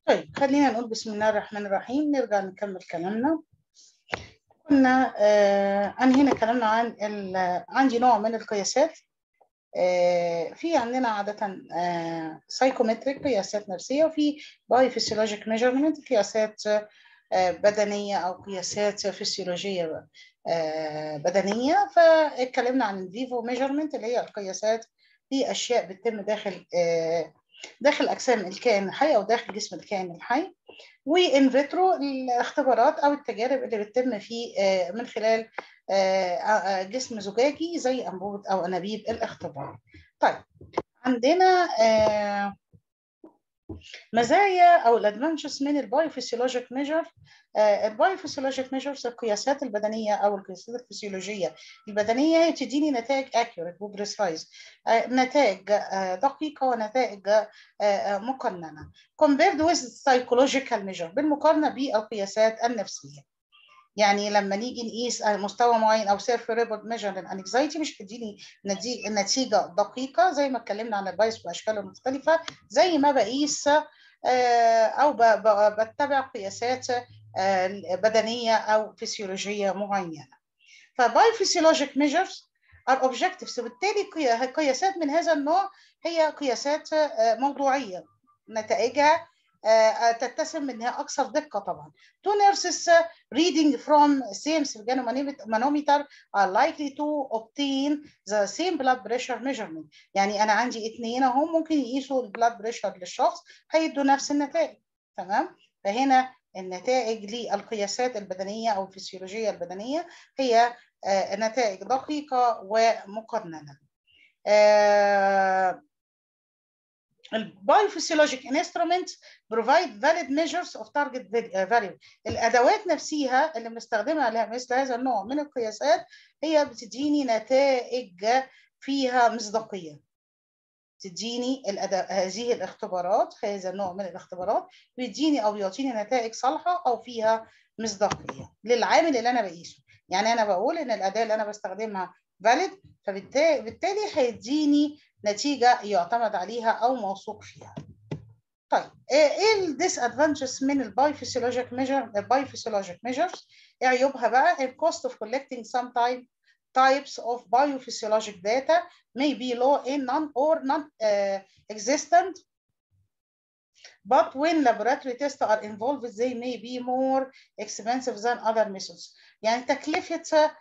طيب خلينا نقول بسم الله الرحمن الرحيم نرجع نكمل كلامنا كنا آه أنهينا كلامنا عن عندي نوع من القياسات آه في عندنا عادة آه سايكومتريك قياسات نفسية وفي باي فيسيولوجيك ميجرمنت قياسات آه بدنية أو قياسات فسيولوجية آه بدنية فاتكلمنا عن الفيفو ميجرمنت اللي هي القياسات في أشياء بتتم داخل آه داخل اجسام الكائن الحي او داخل جسم الكائن الحي وان فيترو الاختبارات او التجارب اللي بتتم في من خلال جسم زجاجي زي انبوبه او انابيب الاختبار. طيب عندنا مزايا او الادفانتجز من البايوفيسيولوجيك ميجر البايوفيسيولوجيك ميجرز القياسات البدنيه او القياسات الفسيولوجيه البدنيه هي بتديني نتائج اكيوريت وبريسايز نتائج دقيقه ونتائج مقننه compared with psychological measure بالمقارنه بالقياسات النفسيه يعني لما نيجي نقيس مستوى معين او سيرف ريبورت ميجر للانكزايتي مش هتديني نتيجه دقيقه زي ما اتكلمنا عن البايس باشكاله مختلفه زي ما بقيس او بتبع قياسات بدنيه او فسيولوجيه معينه فباي فيسيولوجيك ميجرز ار اوبجكتيفز وبالتالي قياسات من هذا النوع هي قياسات موضوعيه نتائجها تتسم انها اكثر دقه طبعا. Two nurses reading from same manometer are likely to obtain the same blood pressure measurement. يعني انا عندي اثنين اهم ممكن يقيسوا البلاد بريشر للشخص هيدوا نفس النتائج تمام؟ فهنا النتائج للقياسات البدنيه او الفسيولوجيه البدنيه هي نتائج دقيقه ومقننه. البايوفيسيولوجيك انسترومنت بروفايد فاليد ميجرز اوف تارجت فاليو الادوات نفسها اللي بنستخدمها لمثل هذا النوع من القياسات هي بتديني نتائج فيها مصداقيه تديني هذه الاختبارات هذا النوع من الاختبارات بيديني او بيعطيني نتائج صالحه او فيها مصداقيه للعامل اللي انا بقيسه يعني انا بقول ان الاداه اللي انا بستخدمها فاليد فبالتالي هيديني نتيجه يعتمد عليها او موثوق فيها. طيب ايه الديس ادفانتجز من البايوفيسيولوجيك ميجر البايوفيسيولوجيك ميجرز ايه عيوبها بقى الكوست اوف collecting some type types of biophysiologic data may be low in none or non uh, existent but when laboratory tests are involved they may be more expensive than other methods يعني تكلفه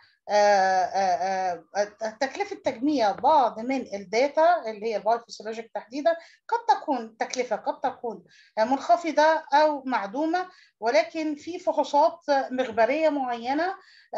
تكلفة تجميع بعض من الداتا اللي هي البايوفيسيولوجيك تحديدا قد تكون تكلفة قد تكون منخفضة أو معدومة ولكن في فحوصات مخبرية معينة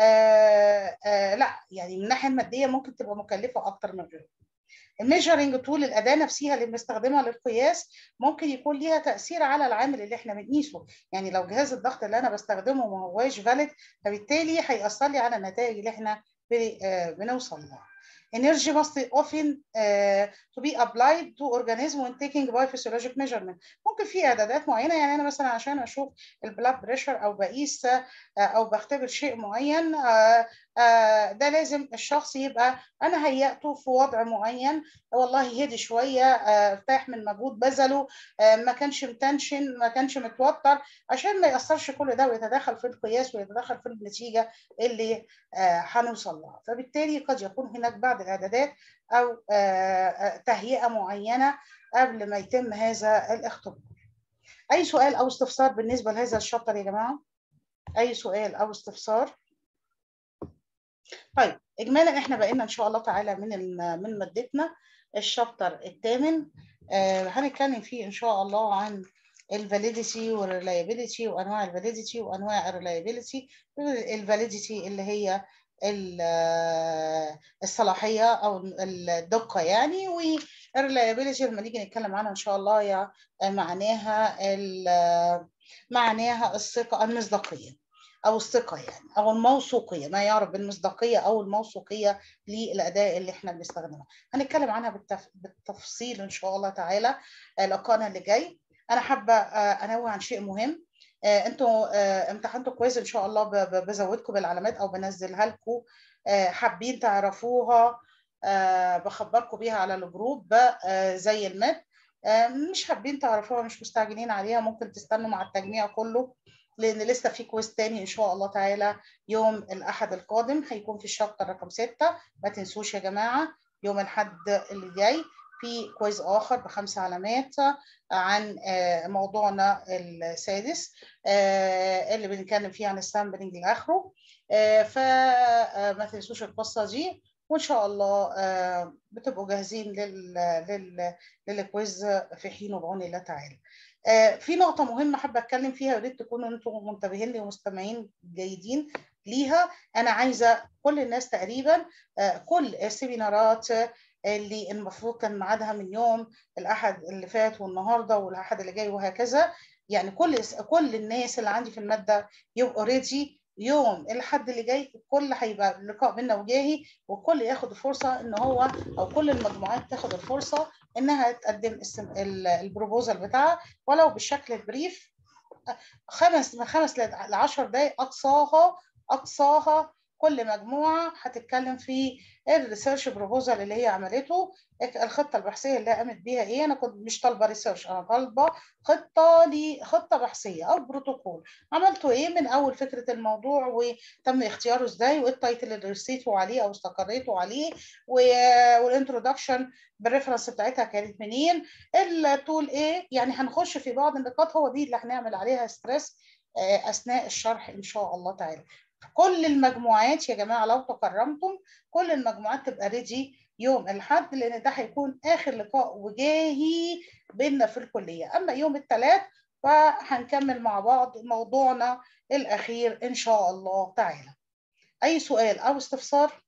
لا يعني من الناحية المادية ممكن تبقى مكلفة أكتر من غيرها. الميجرنج طول الاداه نفسها اللي بنستخدمها للقياس ممكن يكون ليها تاثير على العامل اللي احنا بنقيسه يعني لو جهاز الضغط اللي انا بستخدمه ما هواش فاليد فبالتالي هيأثر لي على النتائج اللي احنا بنوصل لها energy must often uh, to be applied to organism when taking biophysiologic measurement ممكن في اعدادات معينه يعني انا مثلا عشان اشوف البلاد بريشر او بقيس او بختبر شيء معين ده لازم الشخص يبقى انا هيأته في وضع معين والله هدي شويه ارتاح من مجهود بذله ما كانش متنشن ما كانش متوتر عشان ما ياثرش كل ده ويتدخل في القياس ويتدخل في النتيجه اللي هنوصل لها فبالتالي قد يكون هناك بعض الاعدادات او تهيئه معينه قبل ما يتم هذا الاختبار اي سؤال او استفسار بالنسبه لهذا الشابتر يا جماعه اي سؤال او استفسار طيب اجمالا احنا بقينا ان شاء الله تعالى من من مادتنا الشابتر الثامن آه هنتكلم فيه ان شاء الله عن الفاليديتي والريلايبيليتي وانواع الفاليديتي وانواع الريلايبيليتي الفاليديتي اللي هي الصلاحيه او الدقه يعني والريلايبيليتي لما نيجي نتكلم عنها ان شاء الله هي معناها معناها الثقه المصداقيه او الثقه يعني او الموثوقيه ما يعرف بالمصداقيه او الموثوقيه للاداء اللي احنا بنستخدمها هنتكلم عنها بالتف... بالتفصيل ان شاء الله تعالى لقاءنا اللي جاي انا حابه انوه عن شيء مهم انتوا امتحنتوا كويس ان شاء الله بزودكم بالعلامات او بنزلها لكم حابين تعرفوها بخبركم بيها على الجروب زي المد مش حابين تعرفوها مش مستعجلين عليها ممكن تستنوا مع التجميع كله لان لسه في كويز تاني ان شاء الله تعالى يوم الاحد القادم هيكون في الشابتر رقم ستة ما تنسوش يا جماعه يوم الاحد اللي جاي في كويز اخر بخمس علامات عن موضوعنا السادس اللي بنتكلم فيه عن السامبلنج لاخره فما تنسوش القصه دي وان شاء الله بتبقوا جاهزين لل لل للكويز في حين وبعون الله تعالى. في نقطة مهمة حابة أتكلم فيها وريت تكونوا أنتم منتبهين لي ومستمعين جيدين ليها أنا عايزة كل الناس تقريبا كل السيمينارات اللي المفروض كان ميعادها من يوم الأحد اللي فات والنهاردة والأحد اللي جاي وهكذا يعني كل كل الناس اللي عندي في المادة يبقوا ريدي يوم الحد اللي جاي الكل هيبقى لقاء بينا وجاهي والكل ياخد الفرصه ان هو او كل المجموعات تاخد الفرصه انها تقدم البروبوزال بتاعها ولو بالشكل البريف خمس من خمس ل 10 دقائق اقصاها اقصاها كل مجموعه هتتكلم في الريسيرش بروبوزال اللي هي عملته الخطه البحثيه اللي قامت بيها ايه انا كنت مش طالبه ريسيرش انا طالبه خطه لي خطه بحثيه او بروتوكول عملته ايه من اول فكره الموضوع وتم اختياره ازاي وايه التايتل اللي رسيته عليه او استقريته عليه والانترودكشن بالريفرنس بتاعتها كانت منين التول ايه يعني هنخش في بعض النقاط هو دي اللي هنعمل عليها ستريس اثناء الشرح ان شاء الله تعالى كل المجموعات يا جماعه لو تكرمتم كل المجموعات تبقى ريدي يوم الاحد لان ده هيكون اخر لقاء وجاهي بيننا في الكليه اما يوم الثلاث فهنكمل مع بعض موضوعنا الاخير ان شاء الله تعالى اي سؤال او استفسار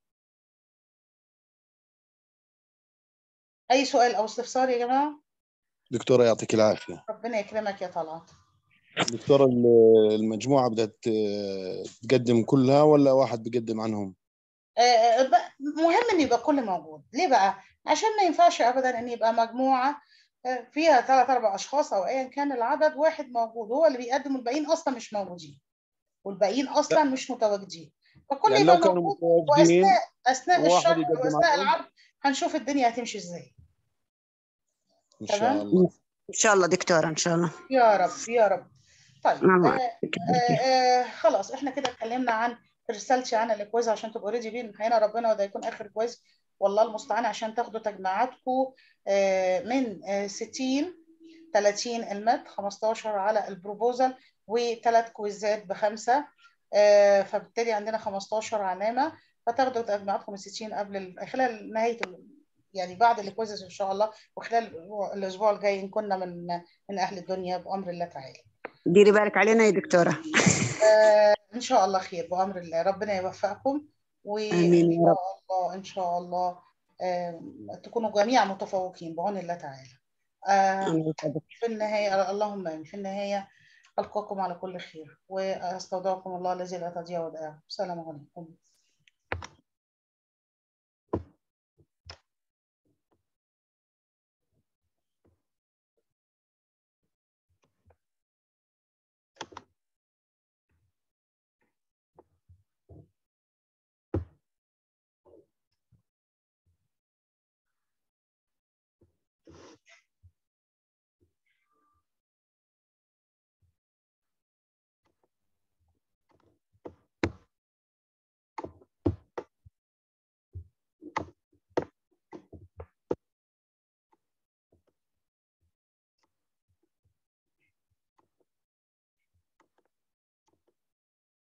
اي سؤال او استفسار يا جماعه دكتوره يعطيك العافيه ربنا يكرمك يا طلعت دكتورة المجموعة بدأت تقدم كلها ولا واحد بيقدم عنهم؟ مهم ان يبقى كل موجود، ليه بقى؟ عشان ما ينفعش ابدا ان يبقى مجموعة فيها ثلاث اربع اشخاص او ايا كان العدد واحد موجود هو اللي بيقدم والباقيين اصلا مش موجودين. والباقيين اصلا مش متواجدين. فكل يعني يبقى لو كانوا موجود متواجدين واثناء اثناء واحد الشرح يقدم واثناء عنهم. العرض هنشوف الدنيا هتمشي ازاي. إن شاء تمام؟ الله ان شاء الله دكتوره ان شاء الله يا رب يا رب. طيب الله آه آه آه خلاص احنا كده اتكلمنا عن رسالتي عن الكويز عشان تبقوا ريدي بيه هنا ربنا وده يكون اخر كويز والله المستعان عشان تاخدوا تجميعاتكم آه من آه 60 30 المد 15 على البروبوزال وثلاث كويزات بخمسه آه فبالتالي عندنا 15 علامه فتاخدوا تجميعاتكم من 60 قبل ال- خلال نهايه ال- يعني بعد الكويزز ان شاء الله وخلال الأسبوع- الاسبوع الجاي ان كنا من من اهل الدنيا بامر الله تعالى. ديري بالك علينا يا دكتوره آه، ان شاء الله خير بامر الله ربنا يوفقكم وان آمين يا رب. شاء الله ان شاء الله آه، تكونوا جميعا متفوقين بعون الله تعالى آه، أنا يسعدك. في النهايه اللهم امين في النهايه القاكم على كل خير واستودعكم الله الذي لا تضيع ودائعه السلام عليكم